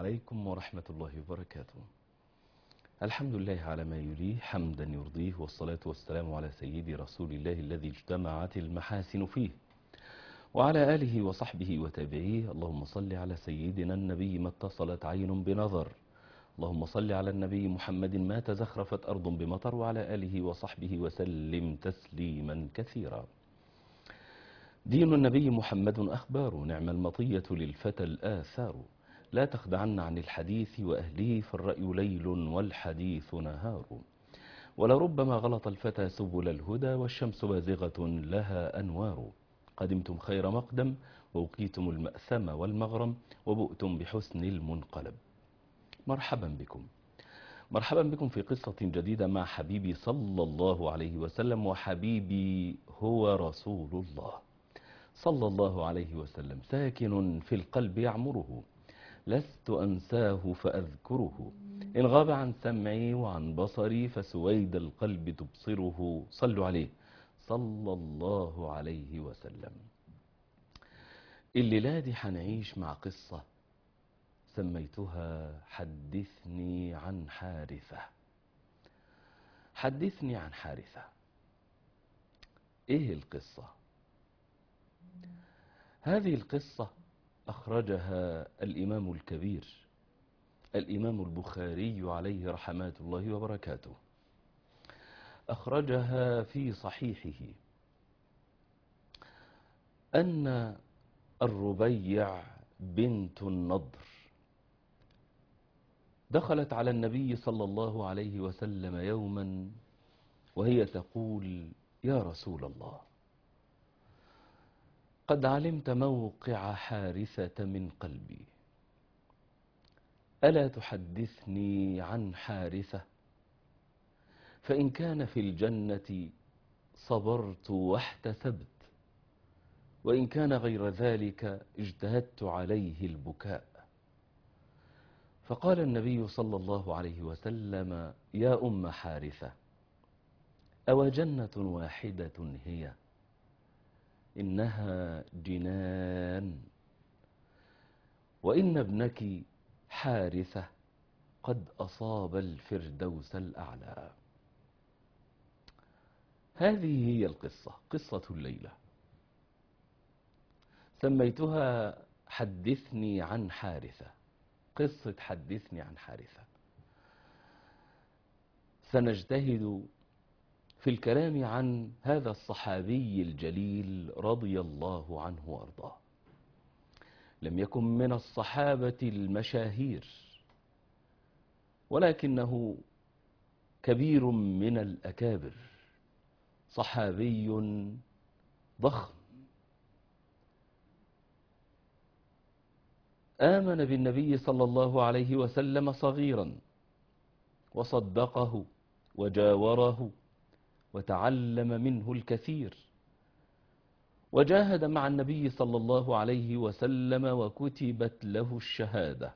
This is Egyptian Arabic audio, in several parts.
عليكم ورحمة الله وبركاته الحمد لله على ما يليه حمدا يرضيه والصلاة والسلام على سيدي رسول الله الذي اجتمعت المحاسن فيه وعلى آله وصحبه وتابعيه اللهم صل على سيدنا النبي ما اتصلت عين بنظر اللهم صل على النبي محمد ما تزخرفت أرض بمطر وعلى آله وصحبه وسلم تسليما كثيرا دين النبي محمد أخبار نعم المطية للفتى الآثار لا تخدعن عن الحديث وأهله فالرأي ليل والحديث نهار ولربما غلط الفتى سبل الهدى والشمس بازغة لها أنوار قدمتم خير مقدم ووقيتم المأثم والمغرم وبؤتم بحسن المنقلب مرحبا بكم مرحبا بكم في قصة جديدة مع حبيبي صلى الله عليه وسلم وحبيبي هو رسول الله صلى الله عليه وسلم ساكن في القلب يعمره لست أنساه فأذكره إن غاب عن سمعي وعن بصري فسويد القلب تبصره صلوا عليه صلى الله عليه وسلم الليلة دي هنعيش مع قصة سميتها حدثني عن حارثة حدثني عن حارثة ايه القصة هذه القصة أخرجها الإمام الكبير الإمام البخاري عليه رحمات الله وبركاته أخرجها في صحيحه أن الربيع بنت النضر دخلت على النبي صلى الله عليه وسلم يوما وهي تقول يا رسول الله قد علمت موقع حارثة من قلبي ألا تحدثني عن حارثة فإن كان في الجنة صبرت واحتسبت وإن كان غير ذلك اجتهدت عليه البكاء فقال النبي صلى الله عليه وسلم يا أم حارثة أو جنة واحدة هي إنها جنان وإن ابنك حارثة قد أصاب الفردوس الأعلى هذه هي القصة قصة الليلة سميتها حدثني عن حارثة قصة حدثني عن حارثة سنجتهد في الكلام عن هذا الصحابي الجليل رضي الله عنه وارضاه لم يكن من الصحابة المشاهير ولكنه كبير من الأكابر صحابي ضخم آمن بالنبي صلى الله عليه وسلم صغيرا وصدقه وجاوره وتعلم منه الكثير وجاهد مع النبي صلى الله عليه وسلم وكتبت له الشهادة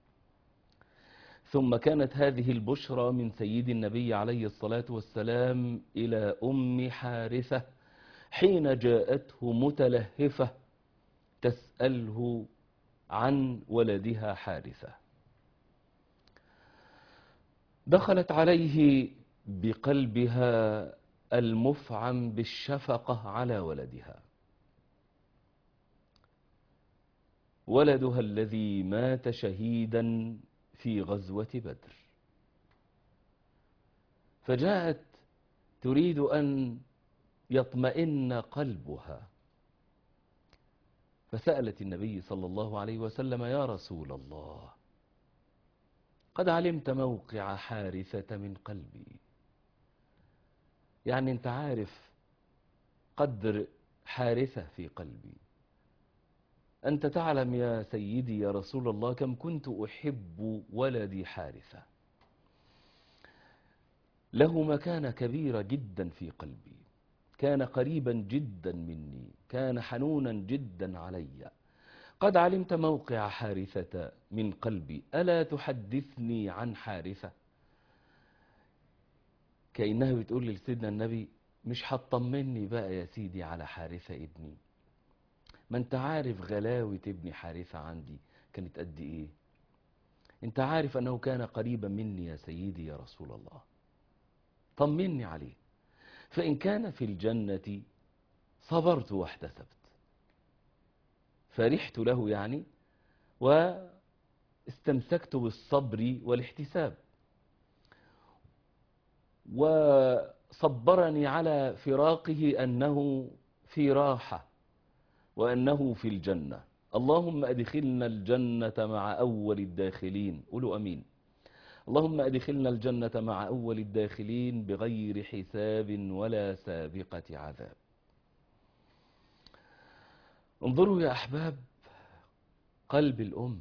ثم كانت هذه البشرى من سيد النبي عليه الصلاة والسلام إلى أم حارثة حين جاءته متلهفة تسأله عن ولدها حارثة دخلت عليه بقلبها المفعم بالشفقة على ولدها ولدها الذي مات شهيدا في غزوة بدر فجاءت تريد أن يطمئن قلبها فسألت النبي صلى الله عليه وسلم يا رسول الله قد علمت موقع حارثة من قلبي يعني انت عارف قدر حارثة في قلبي أنت تعلم يا سيدي يا رسول الله كم كنت أحب ولدي حارثة له مكانة كبيرة جدا في قلبي كان قريبا جدا مني كان حنونا جدا علي قد علمت موقع حارثة من قلبي ألا تحدثني عن حارثة كأنها بتقول لسيدنا النبي مش هتطمني بقى يا سيدي على حارثة ابني ما انت عارف غلاوة ابن حارثة عندي كانت قد ايه انت عارف انه كان قريبا مني يا سيدي يا رسول الله طمني عليه فإن كان في الجنة صبرت واحتسبت فرحت له يعني واستمسكت بالصبر والاحتساب وصبرني على فراقه أنه في راحة وأنه في الجنة اللهم أدخلنا الجنة مع أول الداخلين قولوا أمين اللهم أدخلنا الجنة مع أول الداخلين بغير حساب ولا سابقة عذاب انظروا يا أحباب قلب الأم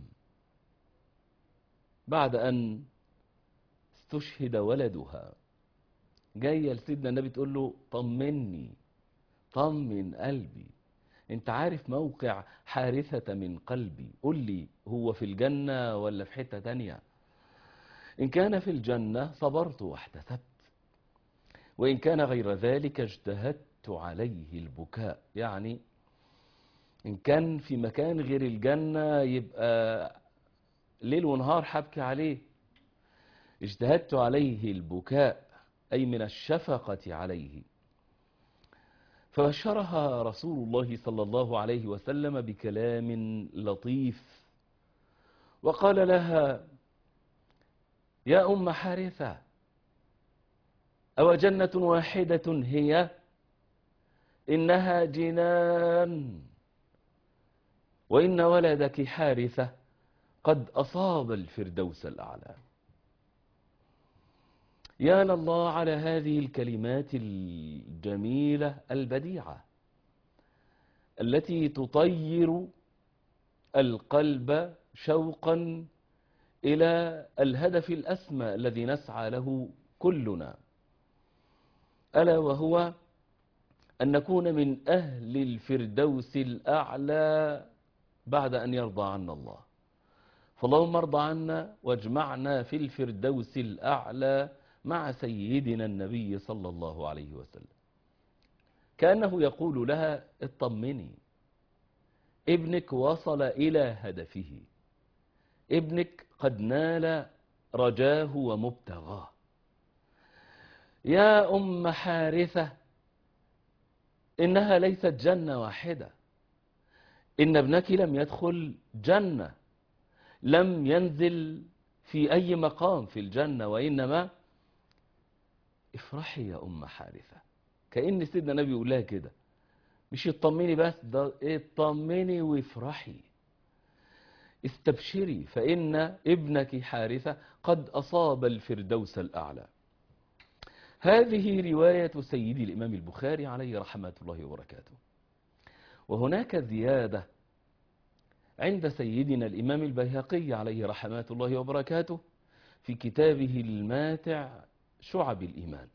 بعد أن استشهد ولدها جاية لسيدنا النبي تقول له طمني طمن قلبي انت عارف موقع حارثة من قلبي قل لي هو في الجنة ولا في حتة تانية إن كان في الجنة صبرت واحتسبت وإن كان غير ذلك اجتهدت عليه البكاء يعني إن كان في مكان غير الجنة يبقى ليل ونهار حبكي عليه اجتهدت عليه البكاء أي من الشفقة عليه فبشرها رسول الله صلى الله عليه وسلم بكلام لطيف وقال لها يا أم حارثة أو جنة واحدة هي إنها جنان وإن ولدك حارثة قد أصاب الفردوس الأعلى يا لله على هذه الكلمات الجميلة البديعة التي تطير القلب شوقا إلى الهدف الأسمى الذي نسعى له كلنا ألا وهو أن نكون من أهل الفردوس الأعلى بعد أن يرضى عنا الله فاللهم ارضى عنا واجمعنا في الفردوس الأعلى مع سيدنا النبي صلى الله عليه وسلم كأنه يقول لها اطمني ابنك وصل إلى هدفه ابنك قد نال رجاه ومبتغاه يا أم حارثة إنها ليست جنة واحدة إن ابنك لم يدخل جنة لم ينزل في أي مقام في الجنة وإنما افرحي يا أم حارثة كأن سيدنا النبي يقول لها كده مش اطمني بس ده اطمني وافرحي استبشري فإن ابنك حارثة قد أصاب الفردوس الأعلى هذه رواية سيدي الإمام البخاري عليه رحمة الله وبركاته وهناك زيادة عند سيدنا الإمام البيهقي عليه رحمة الله وبركاته في كتابه الماتع شعب الإيمان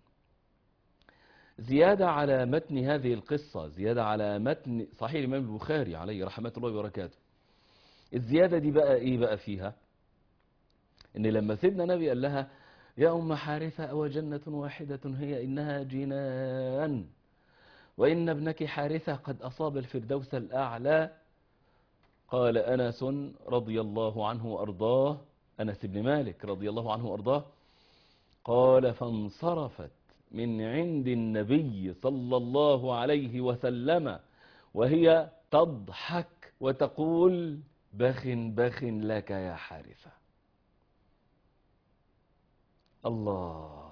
زيادة على متن هذه القصة زيادة على متن صحيح الإمام البخاري عليه رحمة الله وبركاته الزيادة دي بقى إيه بقى فيها إن لما سيدنا نبي قال لها يا أم حارثة أو جنة واحدة هي إنها جنان وإن ابنك حارثة قد أصاب الفردوس الأعلى قال أنس رضي الله عنه وأرضاه أنس بن مالك رضي الله عنه وأرضاه قال فانصرفت من عند النبي صلى الله عليه وسلم وهي تضحك وتقول بخ بخ لك يا حارثة الله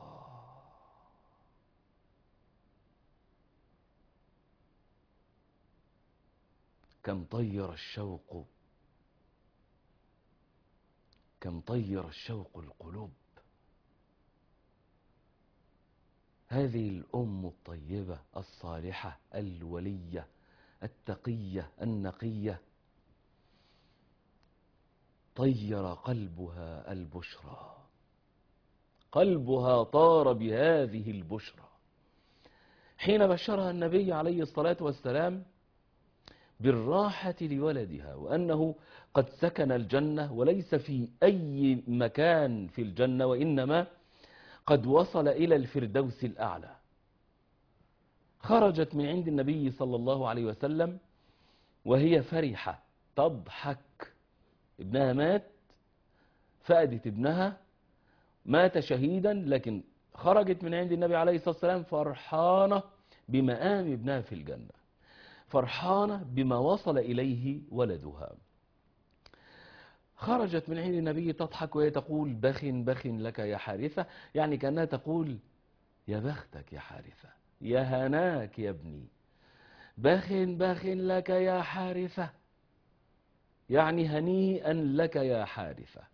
كم طير الشوق كم طير الشوق القلوب هذه الأم الطيبة الصالحة الولية التقية النقية طير قلبها البشرى قلبها طار بهذه البشرى حين بشرها النبي عليه الصلاة والسلام بالراحة لولدها وأنه قد سكن الجنة وليس في أي مكان في الجنة وإنما قد وصل إلى الفردوس الأعلى خرجت من عند النبي صلى الله عليه وسلم وهي فرحة تضحك ابنها مات فقدت ابنها مات شهيدا لكن خرجت من عند النبي عليه الصلاة والسلام فرحانة بمقام ابنها في الجنة فرحانة بما وصل إليه ولدها خرجت من عند النبي تضحك وهي تقول بخ بخ لك يا حارثة يعني كأنها تقول يا بختك يا حارثة يا هناك يا ابني بخ بخ لك يا حارثة يعني هنيئا لك يا حارثة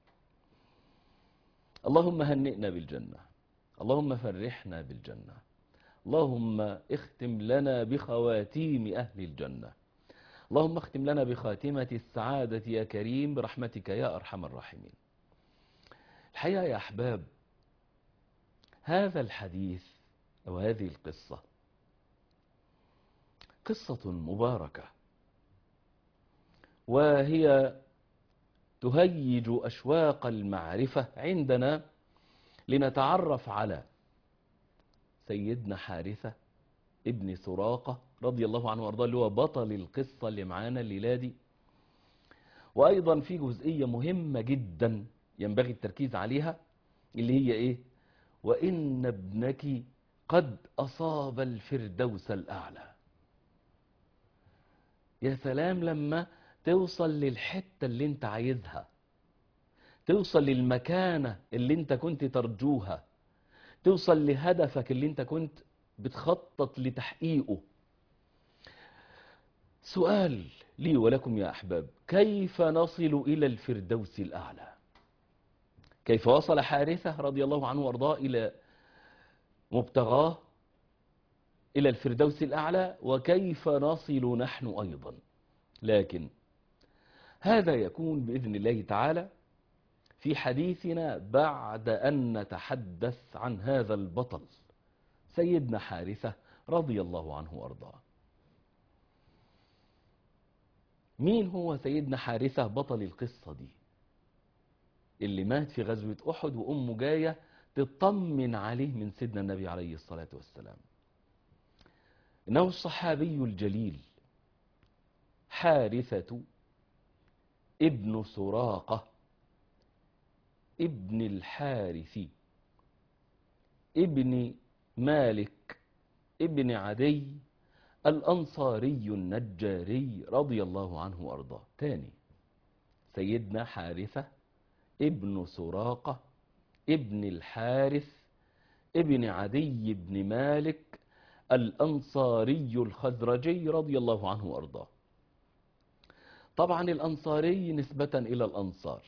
اللهم هنئنا بالجنة اللهم فرحنا بالجنة اللهم اختم لنا بخواتيم أهل الجنة اللهم اختم لنا بخاتمة السعادة يا كريم برحمتك يا أرحم الراحمين الحقيقة يا أحباب هذا الحديث أو هذه القصة قصة مباركة وهي تهيج أشواق المعرفة عندنا لنتعرف على سيدنا حارثة ابن سراقة رضي الله عنه وارضاه اللي هو بطل القصة اللي معانا الليلة دي وأيضا في جزئية مهمة جدا ينبغي التركيز عليها اللي هي إيه وإن ابنك قد أصاب الفردوس الأعلى يا سلام لما توصل للحتة اللي انت عايزها توصل للمكانة اللي انت كنت ترجوها توصل لهدفك اللي انت كنت بتخطط لتحقيقه سؤال لي ولكم يا أحباب كيف نصل إلى الفردوس الأعلى كيف وصل حارثة رضي الله عنه وارضاه إلى مبتغاه إلى الفردوس الأعلى وكيف نصل نحن أيضا لكن هذا يكون بإذن الله تعالى في حديثنا بعد أن نتحدث عن هذا البطل سيدنا حارثة رضي الله عنه وارضاه مين هو سيدنا حارثة بطل القصة دي اللي مات في غزوة أحد وأمه جاية تطمن عليه من سيدنا النبي عليه الصلاة والسلام إنه الصحابي الجليل حارثة ابن سراقة ابن الحارث ابن مالك ابن عدي الأنصاري النجاري رضي الله عنه وأرضاه تاني سيدنا حارثة ابن سراقة ابن الحارث ابن عدي بن مالك الأنصاري الخزرجي رضي الله عنه وأرضاه طبعا الأنصاري نسبة إلى الأنصار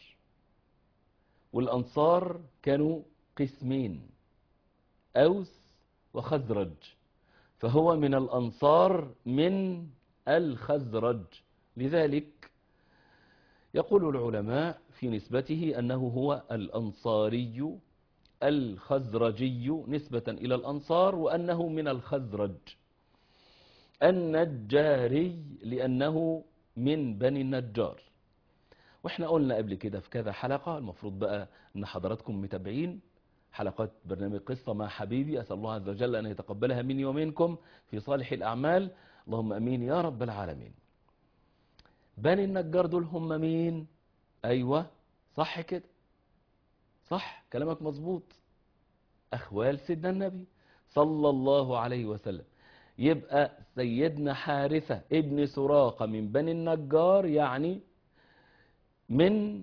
والأنصار كانوا قسمين أوس وخزرج فهو من الأنصار من الخزرج لذلك يقول العلماء في نسبته أنه هو الأنصاري الخزرجي نسبة إلى الأنصار وأنه من الخزرج النجاري لأنه من بني النجار واحنا قلنا قبل كده في كذا حلقة المفروض بقى ان حضراتكم متابعين حلقات برنامج قصة مع حبيبي أسأل الله عز وجل أن يتقبلها مني ومنكم في صالح الأعمال اللهم أمين يا رب العالمين بني النجار دول هم مين أيوة صح كده صح كلامك مظبوط أخوال سيدنا النبي صلى الله عليه وسلم يبقى سيدنا حارثة ابن سراقة من بني النجار يعني من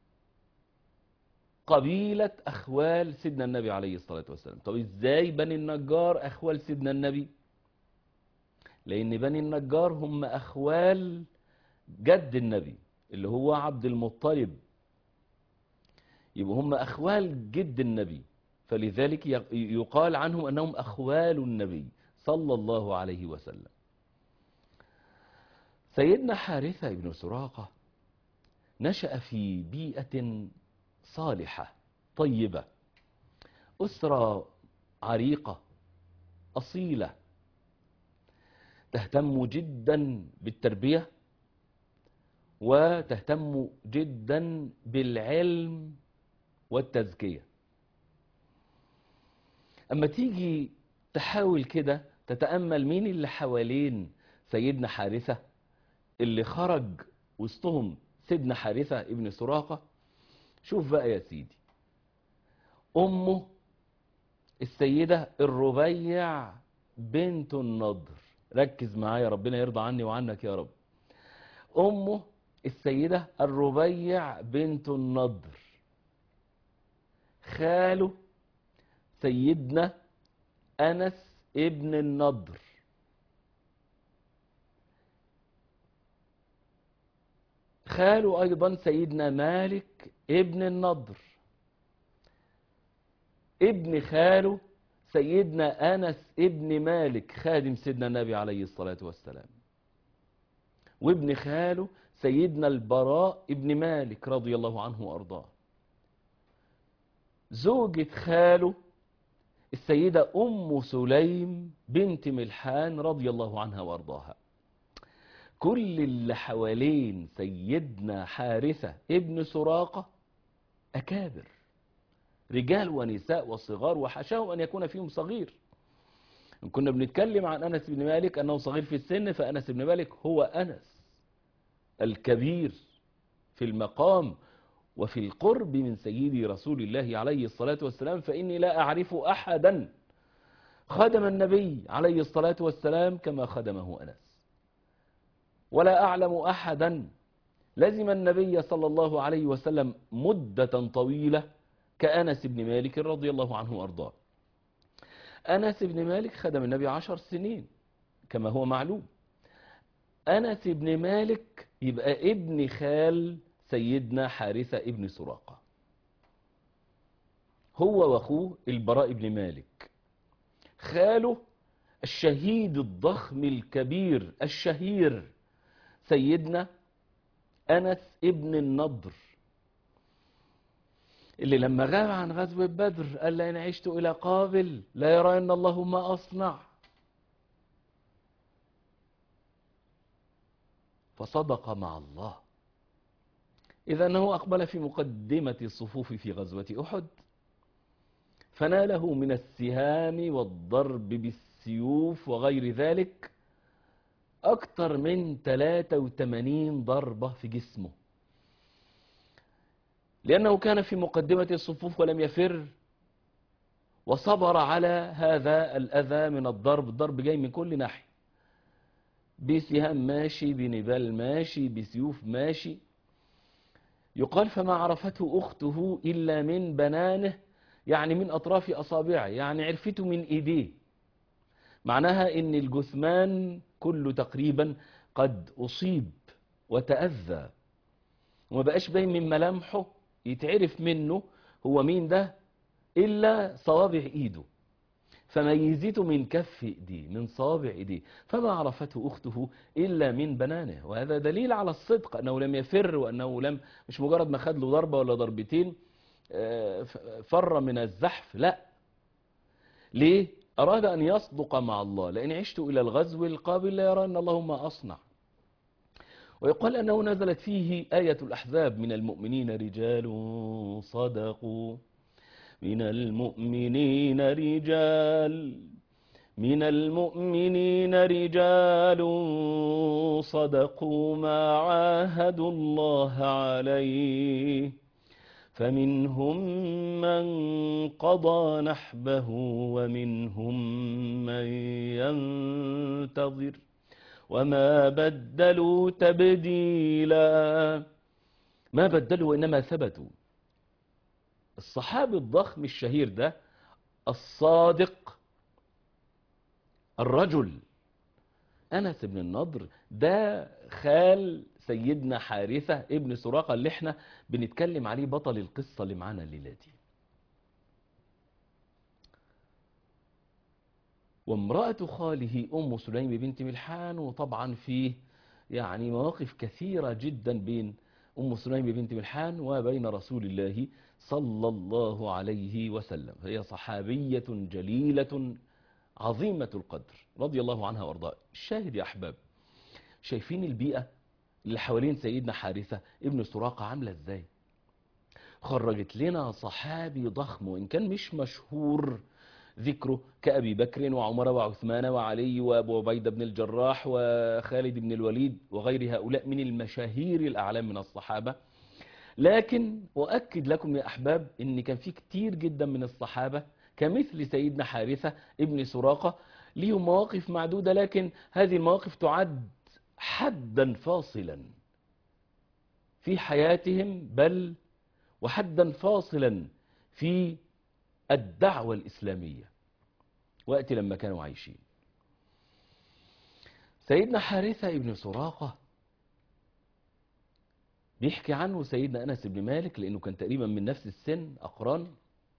قبيلة أخوال سيدنا النبي عليه الصلاة والسلام طب إزاي بني النجار أخوال سيدنا النبي لأن بني النجار هم أخوال جد النبي اللي هو عبد المطلب يبقى هم أخوال جد النبي فلذلك يقال عنهم أنهم أخوال النبي صلى الله عليه وسلم سيدنا حارثة بن سراقة نشأ في بيئة صالحة طيبة أسرة عريقة أصيلة تهتم جدا بالتربية وتهتم جدا بالعلم والتزكية أما تيجي تحاول كده تتأمل مين اللي حوالين سيدنا حارثة اللي خرج وسطهم سيدنا حارثة ابن سراقة شوف بقى يا سيدي أمه السيدة الربيع بنت النضر ركز معايا ربنا يرضى عني وعنك يا رب أمه السيدة الربيع بنت النضر خاله سيدنا أنس ابن النضر خاله أيضا سيدنا مالك ابن النضر ابن خاله سيدنا أنس ابن مالك خادم سيدنا النبي عليه الصلاة والسلام وابن خاله سيدنا البراء ابن مالك رضي الله عنه وأرضاه زوجة خاله السيدة أم سليم بنت ملحان رضي الله عنها وأرضاها كل اللي حوالين سيدنا حارثة ابن سراقة أكابر رجال ونساء وصغار وحشاه أن يكون فيهم صغير إن كنا بنتكلم عن أنس بن مالك أنه صغير في السن فأنس بن مالك هو أنس الكبير في المقام وفي القرب من سيدي رسول الله عليه الصلاة والسلام فإني لا أعرف أحدا خدم النبي عليه الصلاة والسلام كما خدمه أنس ولا أعلم أحدا لزم النبي صلى الله عليه وسلم مدة طويلة كأنس بن مالك رضي الله عنه وأرضاه أنس بن مالك خدم النبي عشر سنين كما هو معلوم أنس بن مالك يبقى ابن خال سيدنا حارثة ابن سراقة هو واخوه البراء بن مالك خاله الشهيد الضخم الكبير الشهير سيدنا أنس ابن النضر اللي لما غاب عن غزوة بدر قال لئن عشت إلى قابل لا يرى أن الله ما أصنع فصدق مع الله إذا أنه أقبل في مقدمة الصفوف في غزوة أحد فناله من السهام والضرب بالسيوف وغير ذلك أكثر من 83 ضربة في جسمه لأنه كان في مقدمة الصفوف ولم يفر وصبر على هذا الأذى من الضرب الضرب جاي من كل ناحية بسهام ماشي بنبال ماشي بسيوف ماشي يقال فما عرفته أخته إلا من بنانه يعني من أطراف أصابعه يعني عرفته من إيديه معناها إن الجثمان كله تقريبا قد أصيب وتأذى وما بقاش باين من ملامحه يتعرف منه هو مين ده إلا صوابع إيده فميزته من كف إيديه من صوابع إيديه فما عرفته أخته إلا من بنانه وهذا دليل على الصدق أنه لم يفر وأنه لم مش مجرد ما خد له ضربة ولا ضربتين فر من الزحف لا ليه أراد أن يصدق مع الله لأن عشت إلى الغزو القابل لا يرى أن الله ما أصنع ويقال أنه نزلت فيه آية الأحزاب من المؤمنين رجال صدقوا من المؤمنين رجال من المؤمنين رجال صدقوا ما عاهدوا الله عليه فمنهم من قضى نحبه ومنهم من ينتظر وما بدلوا تبديلا ما بدلوا وإنما ثبتوا الصحابي الضخم الشهير ده الصادق الرجل أنس بن النضر ده خال سيدنا حارثة ابن سراقة اللي احنا بنتكلم عليه بطل القصة اللي معانا الليلة دي وامرأة خاله أم سليم بنت ملحان وطبعا فيه يعني مواقف كثيرة جدا بين أم سليم بنت ملحان وبين رسول الله صلى الله عليه وسلم هي صحابية جليلة عظيمة القدر رضي الله عنها وارضاها الشاهد يا أحباب شايفين البيئة اللي حوالين سيدنا حارثة ابن سراقة عاملة ازاي خرجت لنا صحابي ضخم وإن كان مش مشهور ذكره كأبي بكر وعمر وعثمان وعلي وأبو عبيدة بن الجراح وخالد بن الوليد وغير هؤلاء من المشاهير الأعلام من الصحابة لكن أؤكد لكم يا أحباب إن كان في كتير جدا من الصحابة كمثل سيدنا حارثة ابن سراقة ليهم مواقف معدودة لكن هذه المواقف تعد حدا فاصلا في حياتهم بل وحدا فاصلا في الدعوة الإسلامية وقت لما كانوا عايشين سيدنا حارثة ابن سراقة بيحكي عنه سيدنا أنس بن مالك لأنه كان تقريبا من نفس السن أقران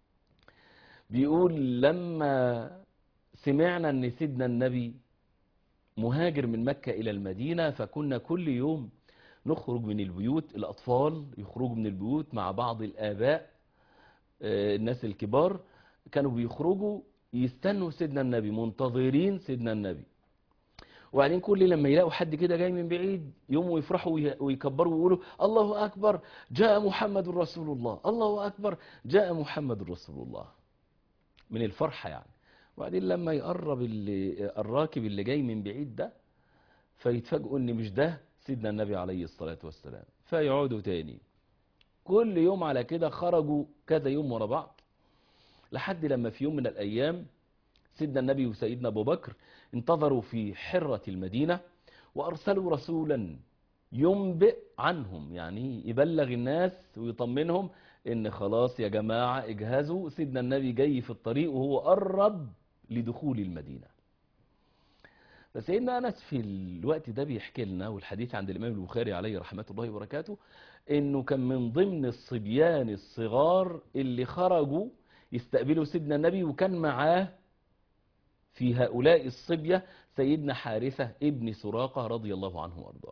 بيقول لما سمعنا أن سيدنا النبي مهاجر من مكة إلى المدينة فكنا كل يوم نخرج من البيوت الأطفال يخرجوا من البيوت مع بعض الآباء آه، الناس الكبار كانوا بيخرجوا يستنوا سيدنا النبي منتظرين سيدنا النبي وبعدين كل لما يلاقوا حد كده جاي من بعيد يقوموا يفرحوا وي- ويكبروا ويقولوا الله أكبر جاء محمد رسول الله الله أكبر جاء محمد رسول الله من الفرحة يعني وبعدين لما يقرب اللي الراكب اللي جاي من بعيد ده فيتفاجئوا ان مش ده سيدنا النبي عليه الصلاة والسلام فيقعدوا تاني كل يوم على كده خرجوا كذا يوم ورا بعض لحد لما في يوم من الأيام سيدنا النبي وسيدنا أبو بكر انتظروا في حرة المدينة وأرسلوا رسولا ينبئ عنهم يعني يبلغ الناس ويطمنهم ان خلاص يا جماعة اجهزوا سيدنا النبي جاي في الطريق وهو قرب لدخول المدينة فسيدنا أنس في الوقت ده بيحكي لنا والحديث عند الإمام البخاري عليه رحمة الله وبركاته إنه كان من ضمن الصبيان الصغار اللي خرجوا يستقبلوا سيدنا النبي وكان معاه في هؤلاء الصبية سيدنا حارثة ابن سراقة رضي الله عنه وارضاه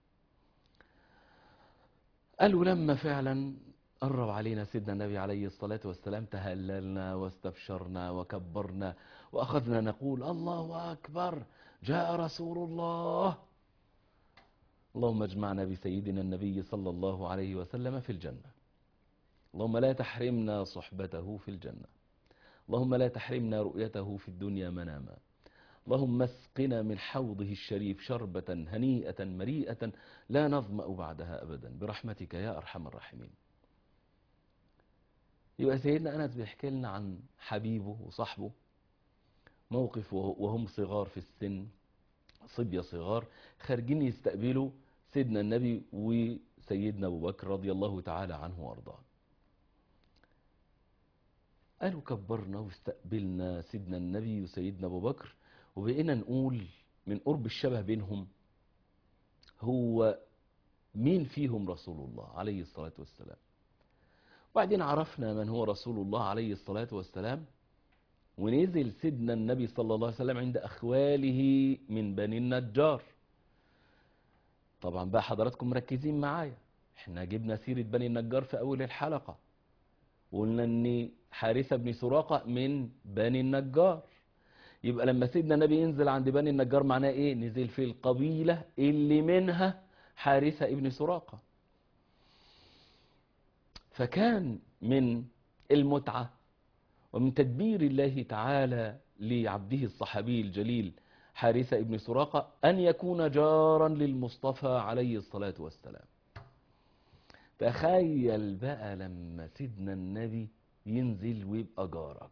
قالوا لما فعلا قرب علينا سيدنا النبي عليه الصلاة والسلام تهللنا واستبشرنا وكبرنا وأخذنا نقول الله أكبر جاء رسول الله اللهم اجمعنا بسيدنا النبي صلى الله عليه وسلم في الجنة اللهم لا تحرمنا صحبته في الجنة اللهم لا تحرمنا رؤيته في الدنيا مناما اللهم اسقنا من حوضه الشريف شربة هنيئة مريئة لا نظمأ بعدها أبدا برحمتك يا أرحم الراحمين يبقى سيدنا أنس بيحكي لنا عن حبيبه وصاحبه موقف وهم صغار في السن صبية صغار خارجين يستقبلوا سيدنا النبي وسيدنا أبو بكر رضي الله تعالى عنه وأرضاه قالوا كبرنا واستقبلنا سيدنا النبي وسيدنا أبو بكر وبقينا نقول من قرب الشبه بينهم هو مين فيهم رسول الله عليه الصلاة والسلام وبعدين عرفنا من هو رسول الله عليه الصلاة والسلام ونزل سيدنا النبي صلى الله عليه وسلم عند أخواله من بني النجار طبعا بقى حضراتكم مركزين معايا احنا جبنا سيرة بني النجار في أول الحلقة وقلنا ان حارثة بن سراقة من بني النجار يبقى لما سيدنا النبي ينزل عند بني النجار معناه ايه نزل في القبيلة اللي منها حارثة ابن سراقة فكان من المتعة ومن تدبير الله تعالى لعبده الصحابي الجليل حارثة ابن سراقة أن يكون جارا للمصطفى عليه الصلاة والسلام تخيل بقى لما سيدنا النبي ينزل ويبقى جارك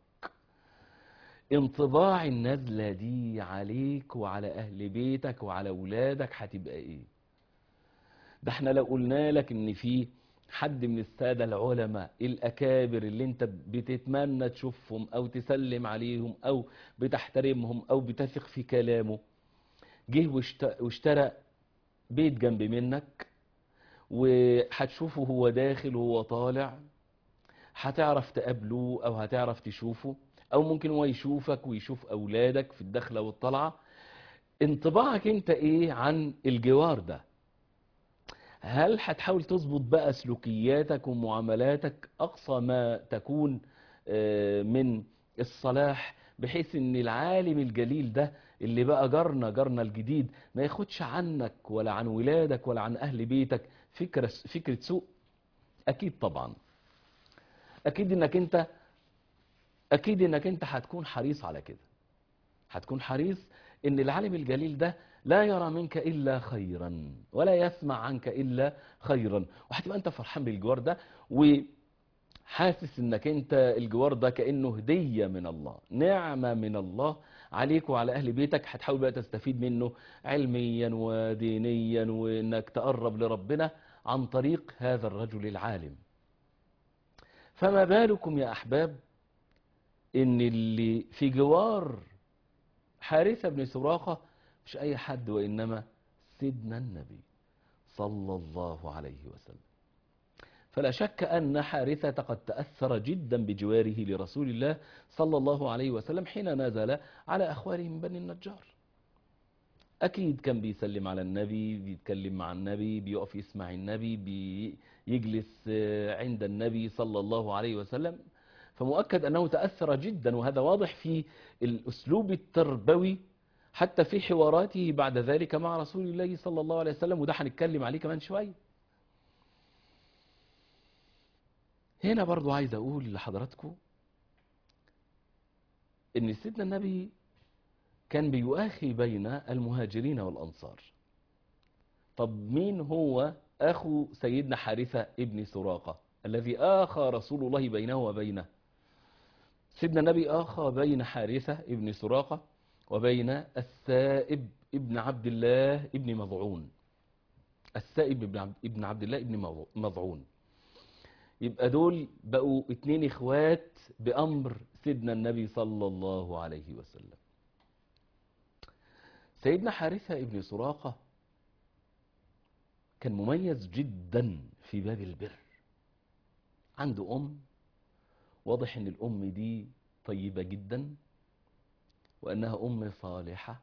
انطباع النزلة دي عليك وعلى أهل بيتك وعلى أولادك هتبقى إيه ده احنا لو قلنا لك إن في حد من السادة العلماء الأكابر اللي انت بتتمنى تشوفهم أو تسلم عليهم أو بتحترمهم أو بتثق في كلامه جه واشترى بيت جنب منك وهتشوفه هو داخل وهو طالع هتعرف تقابله أو هتعرف تشوفه أو ممكن هو يشوفك ويشوف أولادك في الدخلة والطلعة انطباعك انت ايه عن الجوار ده هل هتحاول تظبط بقى سلوكياتك ومعاملاتك أقصى ما تكون من الصلاح بحيث ان العالم الجليل ده اللي بقى جارنا جارنا الجديد ما ياخدش عنك ولا عن ولادك ولا عن أهل بيتك فكرة, فكرة سوء أكيد طبعا أكيد انك انت أكيد انك انت هتكون حريص على كده هتكون حريص ان العالم الجليل ده لا يرى منك إلا خيرا ولا يسمع عنك إلا خيرا وهتبقى أنت فرحان بالجوار ده وحاسس أنك أنت الجوار ده كأنه هدية من الله نعمة من الله عليك وعلى أهل بيتك هتحاول بقى تستفيد منه علميا ودينيا وأنك تقرب لربنا عن طريق هذا الرجل العالم فما بالكم يا أحباب إن اللي في جوار حارثة بن سراقة مش أي حد وإنما سيدنا النبي صلى الله عليه وسلم فلا شك أن حارثة قد تأثر جدا بجواره لرسول الله صلى الله عليه وسلم حين نزل على أخواره من بني النجار أكيد كان بيسلم على النبي بيتكلم مع النبي بيقف يسمع النبي بيجلس عند النبي صلى الله عليه وسلم فمؤكد أنه تأثر جدا وهذا واضح في الأسلوب التربوي حتى في حواراته بعد ذلك مع رسول الله صلى الله عليه وسلم وده هنتكلم عليه كمان شوية هنا برضو عايز أقول لحضراتكم إن سيدنا النبي كان بيؤاخي بين المهاجرين والأنصار طب مين هو أخو سيدنا حارثة ابن سراقة الذي آخى رسول الله بينه وبينه سيدنا النبي آخى بين حارثة ابن سراقة وبين السائب ابن عبد الله ابن مضعون السائب ابن عبد الله ابن مضعون يبقى دول بقوا اتنين اخوات بأمر سيدنا النبي صلى الله عليه وسلم سيدنا حارثة ابن سراقة كان مميز جدا في باب البر عنده أم واضح ان الأم دي طيبة جدا وأنها أم صالحة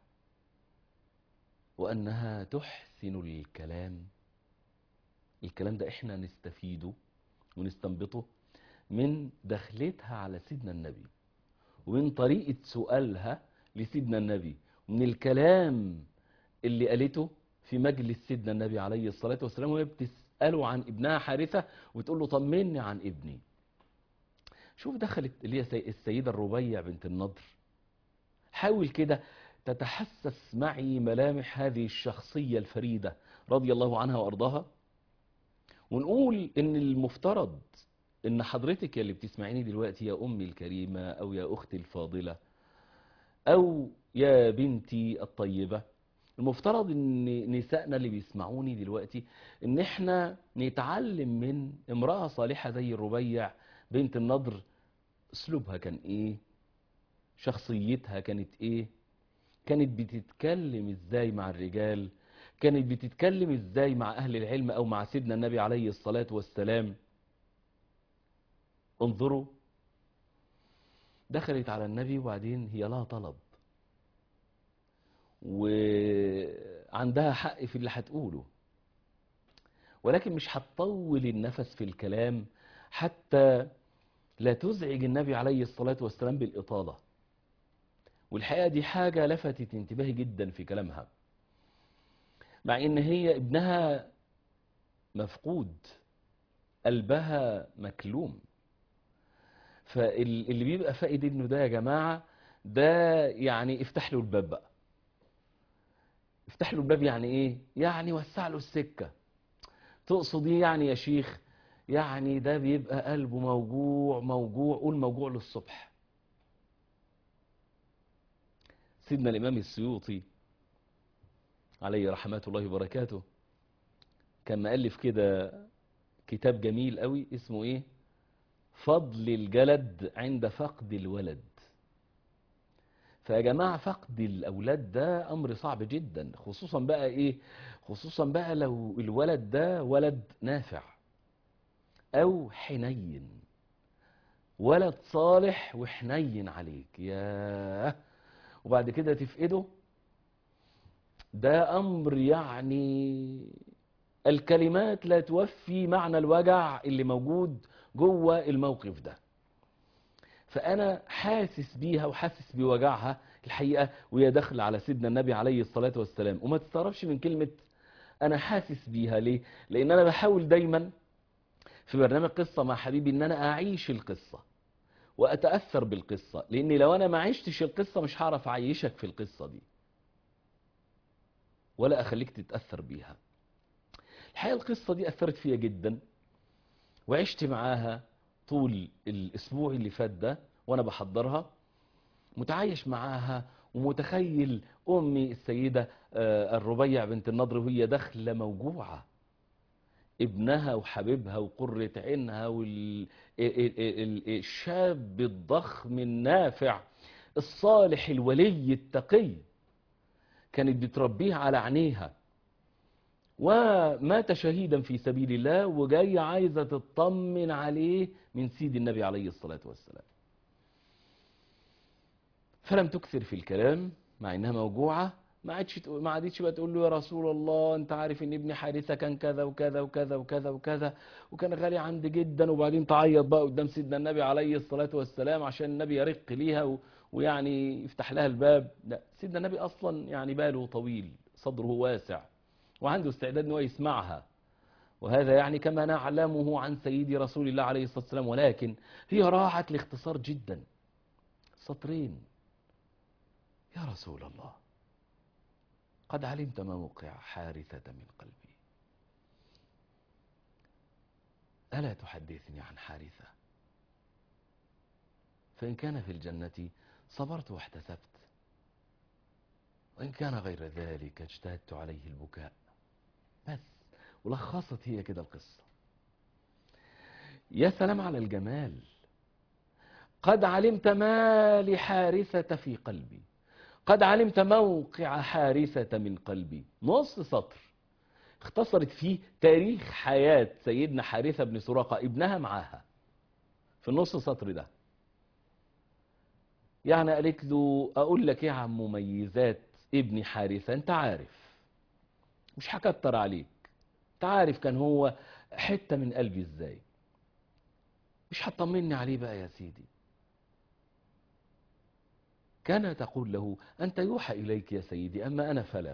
وأنها تحسن الكلام الكلام ده احنا نستفيده ونستنبطه من دخلتها على سيدنا النبي ومن طريقة سؤالها لسيدنا النبي ومن الكلام اللي قالته في مجلس سيدنا النبي عليه الصلاة والسلام وهي بتسأله عن ابنها حارثة وتقول له طمني عن ابني شوف دخلت اللي هي السيدة الربيع بنت النضر حاول كده تتحسس معي ملامح هذه الشخصية الفريدة رضي الله عنها وأرضاها ونقول إن المفترض إن حضرتك اللي بتسمعيني دلوقتي يا أمي الكريمة أو يا أختي الفاضلة أو يا بنتي الطيبة المفترض ان نسائنا اللي بيسمعوني دلوقتي ان احنا نتعلم من امرأة صالحة زي الربيع بنت النضر اسلوبها كان ايه شخصيتها كانت ايه كانت بتتكلم ازاي مع الرجال كانت بتتكلم ازاي مع اهل العلم او مع سيدنا النبي عليه الصلاة والسلام انظروا دخلت على النبي وبعدين هي لها طلب وعندها حق في اللي هتقوله ولكن مش هتطول النفس في الكلام حتى لا تزعج النبي عليه الصلاة والسلام بالإطالة والحقيقة دي حاجة لفتت انتباهي جدا في كلامها مع ان هي ابنها مفقود قلبها مكلوم فاللي بيبقى فائد ابنه ده يا جماعة ده يعني افتح له الباب بقى افتح له الباب يعني ايه يعني وسع له السكة تقصد ايه يعني يا شيخ يعني ده بيبقى قلبه موجوع موجوع قول موجوع للصبح سيدنا الإمام السيوطي عليه رحمة الله وبركاته كان مؤلف كده كتاب جميل قوي اسمه ايه فضل الجلد عند فقد الولد فيا جماعة فقد الأولاد ده أمر صعب جدا خصوصا بقى إيه خصوصا بقى لو الولد ده ولد نافع أو حنين ولد صالح وحنين عليك ياه وبعد كده تفقده ده أمر يعني الكلمات لا توفي معنى الوجع اللي موجود جوه الموقف ده فأنا حاسس بيها وحاسس بوجعها الحقيقة وهي داخله على سيدنا النبي عليه الصلاة والسلام وما تستغربش من كلمة أنا حاسس بيها ليه؟ لأن أنا بحاول دايما في برنامج قصة مع حبيبي إن أنا أعيش القصة وأتأثر بالقصة لأن لو أنا ما عشتش القصة مش هعرف أعيشك في القصة دي ولا أخليك تتأثر بيها الحقيقة القصة دي أثرت فيا جدا وعشت معاها طول الأسبوع اللي فات ده وأنا بحضرها متعايش معاها ومتخيل أمي السيدة آه، الربيع بنت النضر وهي داخلة موجوعة ابنها وحبيبها وقرة عينها والشاب الضخم النافع الصالح الولي التقي كانت بتربيه على عينيها ومات شهيدا في سبيل الله وجاي عايزة تطمن عليه من سيد النبي عليه الصلاة والسلام فلم تكثر في الكلام مع انها موجوعة ما عادش تق- ما عادتش بقى تقول له يا رسول الله انت عارف ان ابن حارثة كان كذا وكذا وكذا وكذا وكذا وكان غالي عندي جدا وبعدين تعيط بقى قدام سيدنا النبي عليه الصلاة والسلام عشان النبي يرق ليها و... ويعني يفتح لها الباب لا سيدنا النبي اصلا يعني باله طويل صدره واسع وعنده استعداد ان هو يسمعها وهذا يعني كما نعلمه عن سيدي رسول الله عليه الصلاة والسلام ولكن هي راعت الاختصار جدا سطرين يا رسول الله قد علمت موقع حارثة من قلبي ألا تحدثني عن حارثة فإن كان في الجنة صبرت واحتسبت وإن كان غير ذلك اجتهدت عليه البكاء بس ولخصت هي كده القصة يا سلام على الجمال قد علمت ما لحارثة في قلبي قد علمت موقع حارثة من قلبي نص سطر اختصرت فيه تاريخ حياة سيدنا حارثة بن سراقة ابنها معاها في النص سطر ده يعني قالت له اقول لك ايه عن مميزات ابن حارثة انت عارف مش هكتر عليك انت عارف كان هو حتة من قلبي ازاي مش هتطمني عليه بقى يا سيدي كان تقول له أنت يوحى إليك يا سيدي أما أنا فلا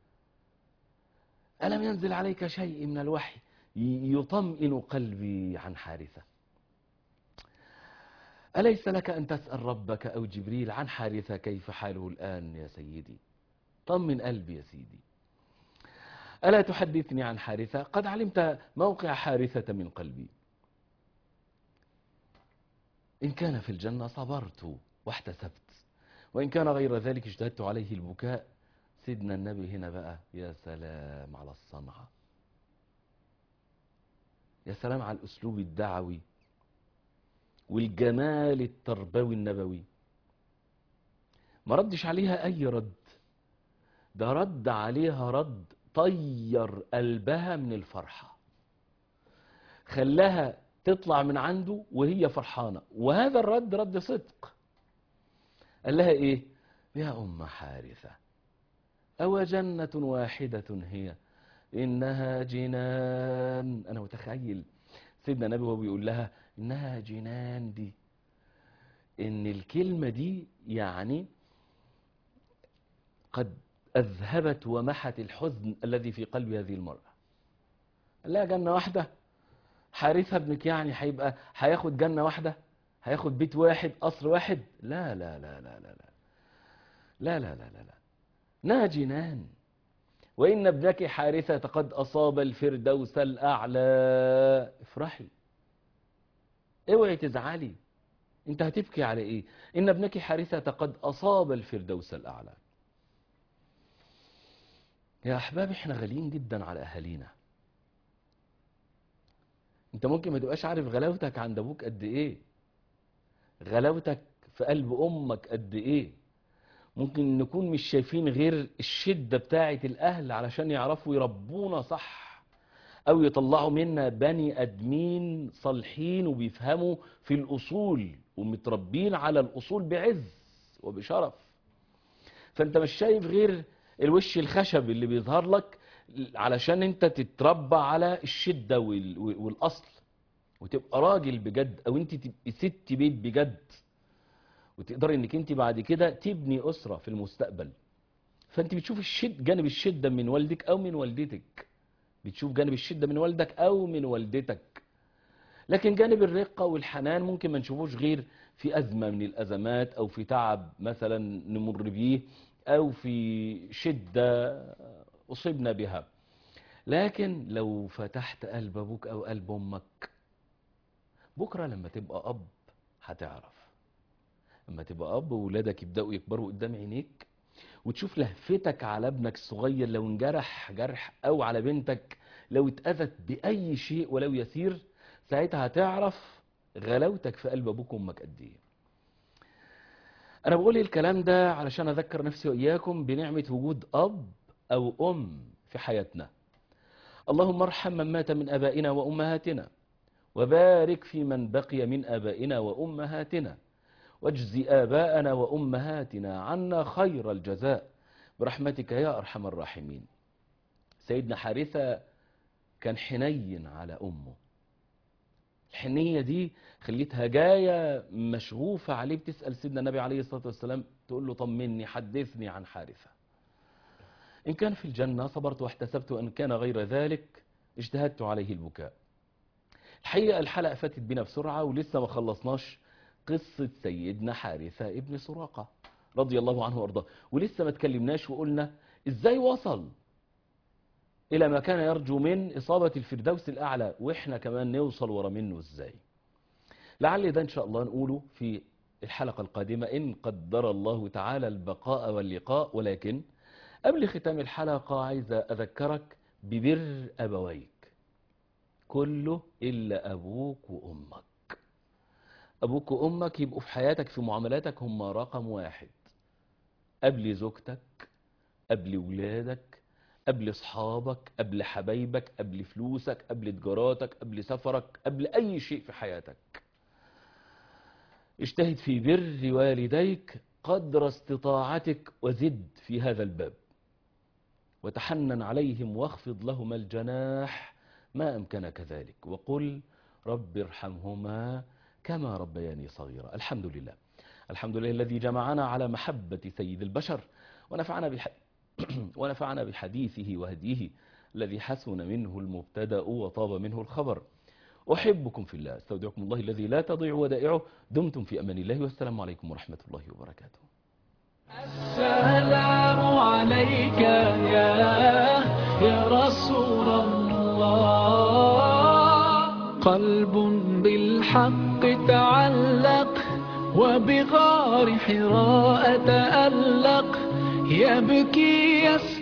ألم ينزل عليك شيء من الوحي ي- يطمئن قلبي عن حارثة أليس لك أن تسأل ربك أو جبريل عن حارثة كيف حاله الآن يا سيدي طمن قلبي يا سيدي ألا تحدثني عن حارثة قد علمت موقع حارثة من قلبي إن كان في الجنة صبرت واحتسبت وإن كان غير ذلك اجتهدت عليه البكاء سيدنا النبي هنا بقى يا سلام على الصنعة يا سلام على الأسلوب الدعوي والجمال التربوي النبوي ما ردش عليها أي رد ده رد عليها رد طير قلبها من الفرحة خلاها تطلع من عنده وهي فرحانة وهذا الرد رد صدق قال لها ايه يا ام حارثة او جنة واحدة هي انها جنان انا متخيل سيدنا النبي وهو بيقول لها انها جنان دي ان الكلمة دي يعني قد اذهبت ومحت الحزن الذي في قلب هذه المرأة قال لها جنة واحدة حارثة ابنك يعني هيبقى هياخد جنة واحدة هياخد بيت واحد قصر واحد لا لا لا لا لا لا لا لا لا لا لا انها جنان وإن ابنك حارثة قد أصاب الفردوس الأعلى افرحي اوعي تزعلي انت هتبكي على ايه إن ابنك حارثة قد أصاب الفردوس الأعلى يا أحباب احنا غاليين جدا على أهالينا انت ممكن ما تبقاش عارف غلاوتك عند ابوك قد ايه غلاوتك في قلب امك قد ايه ممكن نكون مش شايفين غير الشدة بتاعة الاهل علشان يعرفوا يربونا صح او يطلعوا منا بني ادمين صالحين وبيفهموا في الاصول ومتربين على الاصول بعز وبشرف فانت مش شايف غير الوش الخشب اللي بيظهر لك علشان انت تتربى على الشدة وال- والاصل وتبقى راجل بجد او انت تبقي ست بيت بجد وتقدري انك انت بعد كده تبني اسرة في المستقبل فانت بتشوف الشد جانب الشدة من والدك او من والدتك بتشوف جانب الشدة من والدك او من والدتك لكن جانب الرقة والحنان ممكن ما نشوفوش غير في أزمة من الأزمات أو في تعب مثلا نمر بيه أو في شدة أصبنا بها لكن لو فتحت قلب أبوك أو قلب أمك بكرة لما تبقى أب هتعرف لما تبقى أب وولادك يبدأوا يكبروا قدام عينيك وتشوف لهفتك على ابنك الصغير لو انجرح جرح أو على بنتك لو اتأذت بأي شيء ولو يسير ساعتها هتعرف غلاوتك في قلب أبوك وأمك قد إيه أنا بقول الكلام ده علشان أذكر نفسي وإياكم بنعمة وجود أب أو أم في حياتنا اللهم ارحم من مات من أبائنا وأمهاتنا وبارك في من بقي من آبائنا وأمهاتنا واجزي آباءنا وأمهاتنا عنا خير الجزاء برحمتك يا أرحم الراحمين سيدنا حارثة كان حنين على أمه الحنية دي خليتها جاية مشغوفة عليه بتسأل سيدنا النبي عليه الصلاة والسلام تقول له طمني حدثني عن حارثة إن كان في الجنة صبرت واحتسبت وإن كان غير ذلك اجتهدت عليه البكاء الحقيقة الحلقة فاتت بنا بسرعة ولسه ما خلصناش قصة سيدنا حارثة ابن سراقة رضي الله عنه وارضاه ولسه ما تكلمناش وقلنا ازاي وصل الى ما كان يرجو من اصابة الفردوس الاعلى واحنا كمان نوصل ورا منه ازاي لعل ده ان شاء الله نقوله في الحلقة القادمة ان قدر الله تعالى البقاء واللقاء ولكن قبل ختام الحلقة عايز اذكرك ببر ابويك كله الا ابوك وامك أبوك وأمك يبقوا في حياتك في معاملاتك هم رقم واحد قبل زوجتك قبل ولادك قبل أصحابك قبل حبايبك قبل فلوسك قبل تجاراتك قبل سفرك قبل أي شيء في حياتك اجتهد في بر والديك قدر استطاعتك وزد في هذا الباب وتحنن عليهم واخفض لهما الجناح ما أمكنك ذلك وقل رب ارحمهما كما ربياني صغيرا الحمد لله الحمد لله الذي جمعنا على محبة سيد البشر ونفعنا بح... ونفعنا بحديثه وهديه الذي حسن منه المبتدأ وطاب منه الخبر أحبكم في الله استودعكم الله الذي لا تضيع ودائعه دمتم في أمان الله والسلام عليكم ورحمة الله وبركاته السلام عليك يا يا رسول الله قلب بالحق تعلق وبغار حراء تألق يبكي يسمع